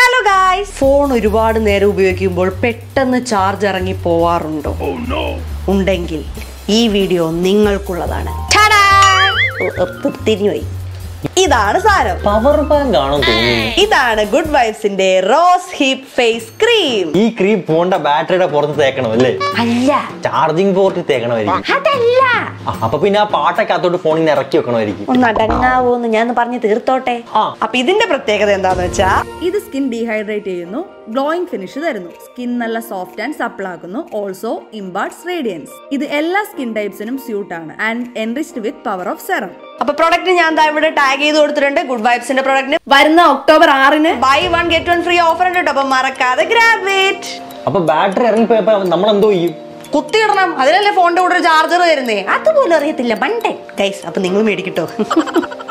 Hello guys phone ഒരുപാട് നേരം ഉപയോഗിക്കുമ്പോൾ പെട്ടെന്ന് ചാർജ് ഇറങ്ങി പോവാറുണ്ടോ ഉണ്ടെങ്കിൽ ഈ വീഡിയോ നിങ്ങൾക്കുള്ളതാണ് ടാടാ! ഓ, അപ്പ് തിരിഞ്ഞുപോയി ഇതാണ് സാരം പവർ ബാങ്ക് ആണോ തോന്നുന്നു ഇതാണ് ഗുഡ് വൈബ്സിന്റെ റോസ് ഹിപ്പ് ഫേസ് ക്രീം ഈ ക്രീം ഫോണിന്റെ ബാറ്ററിയുടെ പുറത്ത് തേക്കണം അല്ലേ അല്ല ചാർജിങ് പോർട്ടിൽ തേക്കണമായിരിക്കും അതല്ല ആ, അപ്പൊ പിന്നെ ആ പാട്ടൊക്കെ അത്തോട്ട് ഫോണിൽ നിന്ന് ഇറക്കി വെക്കണമായിരിക്കും ഒന്ന് അടങ്ങാവോന്ന് ഞാൻ പറഞ്ഞു തീർത്തോട്ടെ ആ. അപ്പൊ ഇതിന്റെ പ്രത്യേകത എന്താന്ന് വെച്ചാ ഇത് സ്കിൻ ഡീഹൈഡ്രേറ്റ് ചെയ്യുന്നു ഗ്ലോയിങ് ഫിനിഷ് തരുന്നു സ്കിൻ നല്ല സോഫ്റ്റ് ആൻഡ് സപ്പിൾ ആക്കുന്നു ഓൾസോ ഇമ്പാർട്സ് റേഡിയൻസ് ഇത് എല്ലാ സ്കിൻ ടൈപ്സിനും സ്യൂട്ട് ആണ് and enriched with power of serum അപ്പൊ പ്രൊഡക്റ്റ് ഞാൻ ദാ ഇവിടെ ടാഗ് ചെയ്ത് കൊടുത്തിട്ടുണ്ട് ഗുഡ് വൈബ്സിന്റെ പ്രൊഡക്റ്റിന് വരുന്ന ഒക്ടോബർ ആറിന് buy one get one free offer ഉണ്ട് കേട്ടോ അപ്പൊ മറക്കാതെ ഗ്രാബ് ഇറ്റ് അപ്പൊ ബാറ്ററി ഇറങ്ങിപ്പോയപ്പോ നമ്മൾ എന്തോ ചെയ്യും കുത്തിയിടണം അതിനല്ലേ ഫോണിന്റെ കൂടെ ഒരു ചാർജർ വരുന്നേ അതുപോലും അറിയത്തില്ല മണ്ടേ ഗൈസ് അപ്പൊ നിങ്ങൾ മേടിക്കട്ടോ